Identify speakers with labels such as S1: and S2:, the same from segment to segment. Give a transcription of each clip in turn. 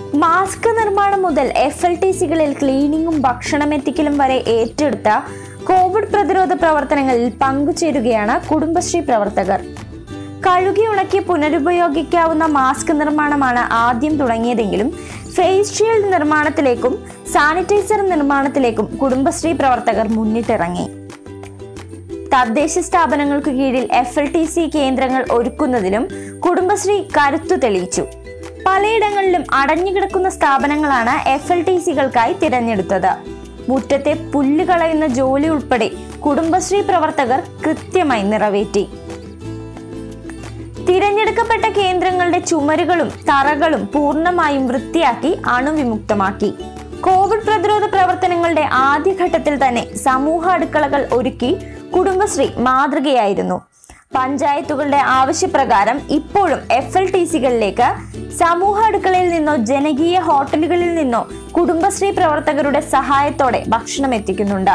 S1: mask നിർമ്മാണം മുതൽ F L T സികളിൽ ക്ലീനിങ്ങും ഭക്ഷണമെത്തിക്കലും വരെ ഏറ്റെടുത്ത കോവിഡ് പ്രതിരോധ പ്രവർത്തനങ്ങളിൽ പങ്കുചേരുകയാണ് കുടുംബശ്രീ പ്രവർത്തകർ കഴുകി ഉണക്കി പുനരുപയോഗിക്കാവുന്ന മാസ്ക് നിർമ്മാണമാണ് ആദ്യം തുടങ്ങിയതെങ്കിലും ഫേസ് ഷീൽഡ് നിർമ്മാണത്തിലേക്കും സാനിറ്റൈസർ നിർമ്മാണത്തിലേക്കും കുടുംബശ്രീ പ്രവർത്തകർ മുന്നിട്ടിറങ്ങി തദ്ദേശ സ്ഥാപനങ്ങൾക്ക് കീഴിൽ എഫ് എൽ ടി സി കേന്ദ്രങ്ങൾ ഒരുക്കുന്നതിലും കുടുംബശ്രീ കരുത്തു തെളിയിച്ചു പലയിടങ്ങളിലും അടഞ്ഞുകിടക്കുന്ന സ്ഥാപനങ്ങളാണ് എഫ് എൽ ടി സികൾക്കായി തിരഞ്ഞെടുത്തത് മുറ്റത്തെ പുല്ല് കളയുന്ന ജോലി ഉൾപ്പെടെ കുടുംബശ്രീ പ്രവർത്തകർ കൃത്യമായി നിറവേറ്റി തിരഞ്ഞെടുക്കപ്പെട്ട കേന്ദ്രങ്ങളുടെ ചുമരുകളും തറകളും പൂർണ്ണമായും വൃത്തിയാക്കി അണുവിമുക്തമാക്കി കോവിഡ് പ്രതിരോധ പ്രവർത്തനങ്ങളുടെ ആദ്യഘട്ടത്തിൽ തന്നെ സമൂഹ അടുക്കളകൾ ഒരുക്കി കുടുംബശ്രീ മാതൃകയായിരുന്നു പഞ്ചായത്തുകളുടെ ആവശ്യപ്രകാരം ഇപ്പോഴും എഫ് എൽ ടി സികളിലേക്ക് സമൂഹ അടുക്കളയിൽ നിന്നോ ജനകീയ ഹോട്ടലുകളിൽ നിന്നോ കുടുംബശ്രീ പ്രവർത്തകരുടെ സഹായത്തോടെ ഭക്ഷണം എത്തിക്കുന്നുണ്ട്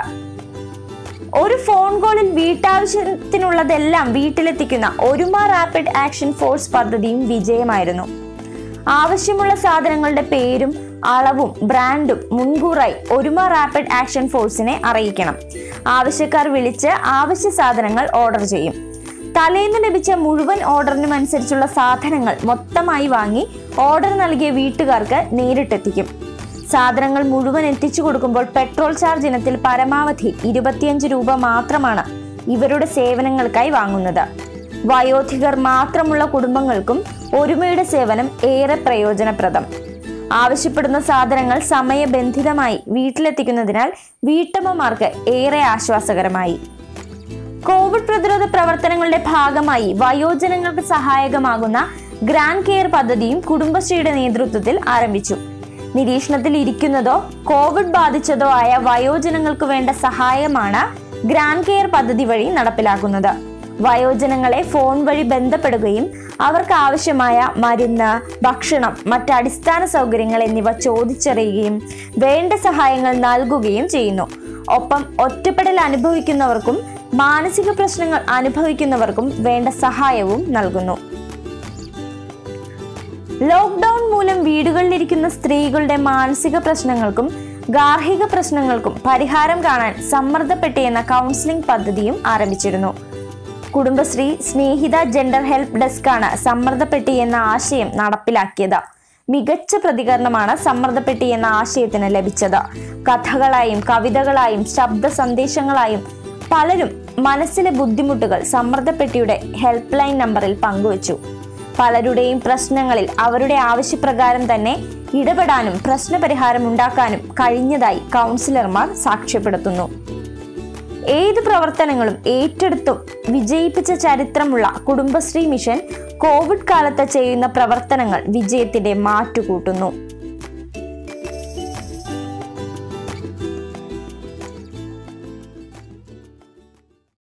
S1: ഒരു ഫോൺ കോളിൽ വീട്ടാവശ്യത്തിനുള്ളതെല്ലാം വീട്ടിലെത്തിക്കുന്ന ഒരുമ റാപ്പിഡ് ആക്ഷൻ ഫോഴ്സ് പദ്ധതിയും വിജയമായിരുന്നു ആവശ്യമുള്ള സാധനങ്ങളുടെ പേരും അളവും ബ്രാൻഡും മുൻകൂറായി ഒരുമ റാപ്പിഡ് ആക്ഷൻ ഫോഴ്സിനെ അറിയിക്കണം ആവശ്യക്കാർ വിളിച്ച് ആവശ്യ സാധനങ്ങൾ ഓർഡർ ചെയ്യും തലേന്ന് ലഭിച്ച മുഴുവൻ ഓർഡറിനും അനുസരിച്ചുള്ള സാധനങ്ങൾ മൊത്തമായി വാങ്ങി ഓർഡർ നൽകിയ വീട്ടുകാർക്ക് നേരിട്ടെത്തിക്കും സാധനങ്ങൾ മുഴുവൻ എത്തിച്ചു കൊടുക്കുമ്പോൾ പെട്രോൾ ചാർജ് ഇനത്തിൽ പരമാവധി ഇരുപത്തിയഞ്ച് രൂപ മാത്രമാണ് ഇവരുടെ സേവനങ്ങൾക്കായി വാങ്ങുന്നത് വയോധികർ മാത്രമുള്ള കുടുംബങ്ങൾക്കും ഒരുമയുടെ സേവനം ഏറെ പ്രയോജനപ്രദം ആവശ്യപ്പെടുന്ന സാധനങ്ങൾ സമയബന്ധിതമായി വീട്ടിലെത്തിക്കുന്നതിനാൽ വീട്ടമ്മമാർക്ക് ഏറെ ആശ്വാസകരമായി കോവിഡ് പ്രതിരോധ പ്രവർത്തനങ്ങളുടെ ഭാഗമായി വയോജനങ്ങൾക്ക് സഹായകമാകുന്ന ഗ്രാൻഡ് കെയർ പദ്ധതിയും കുടുംബശ്രീയുടെ നേതൃത്വത്തിൽ ആരംഭിച്ചു നിരീക്ഷണത്തിൽ ഇരിക്കുന്നതോ കോവിഡ് ബാധിച്ചതോ ആയ വയോജനങ്ങൾക്ക് വേണ്ട സഹായമാണ് ഗ്രാൻഡ് കെയർ പദ്ധതി വഴി നടപ്പിലാക്കുന്നത് വയോജനങ്ങളെ ഫോൺ വഴി ബന്ധപ്പെടുകയും അവർക്ക് ആവശ്യമായ മരുന്ന് ഭക്ഷണം മറ്റ് അടിസ്ഥാന സൗകര്യങ്ങൾ എന്നിവ ചോദിച്ചറിയുകയും വേണ്ട സഹായങ്ങൾ നൽകുകയും ചെയ്യുന്നു ഒപ്പം ഒറ്റപ്പെടൽ അനുഭവിക്കുന്നവർക്കും മാനസിക പ്രശ്നങ്ങൾ അനുഭവിക്കുന്നവർക്കും വേണ്ട സഹായവും നൽകുന്നു ലോക്ക്ഡൌൺ മൂലം വീടുകളിലിരിക്കുന്ന സ്ത്രീകളുടെ മാനസിക പ്രശ്നങ്ങൾക്കും ഗാർഹിക പ്രശ്നങ്ങൾക്കും പരിഹാരം കാണാൻ സമ്മർദ്ദപ്പെട്ടി എന്ന കൗൺസിലിംഗ് പദ്ധതിയും ആരംഭിച്ചിരുന്നു കുടുംബശ്രീ സ്നേഹിത ജെൻഡർ ഹെൽപ്പ് ഡെസ്കാണ് സമ്മർദ്ദപ്പെട്ടി എന്ന ആശയം നടപ്പിലാക്കിയത് മികച്ച പ്രതികരണമാണ് സമ്മർദ്ദപ്പെട്ടി എന്ന ആശയത്തിന് ലഭിച്ചത് കഥകളായും കവിതകളായും ശബ്ദ സന്ദേശങ്ങളായും പലരും മനസ്സിലെ ബുദ്ധിമുട്ടുകൾ സമ്മർദ്ദപ്പെട്ടിയുടെ ഹെൽപ്പ് ലൈൻ നമ്പറിൽ പങ്കുവച്ചു പലരുടെയും പ്രശ്നങ്ങളിൽ അവരുടെ ആവശ്യപ്രകാരം തന്നെ ഇടപെടാനും പ്രശ്നപരിഹാരം ഉണ്ടാക്കാനും കഴിഞ്ഞതായി കൗൺസിലർമാർ സാക്ഷ്യപ്പെടുത്തുന്നു ഏത് പ്രവർത്തനങ്ങളും ഏറ്റെടുത്തും വിജയിപ്പിച്ച ചരിത്രമുള്ള കുടുംബശ്രീ മിഷൻ കോവിഡ് കാലത്ത് ചെയ്യുന്ന പ്രവർത്തനങ്ങൾ വിജയത്തിന്റെ മാറ്റുകൂട്ടുന്നു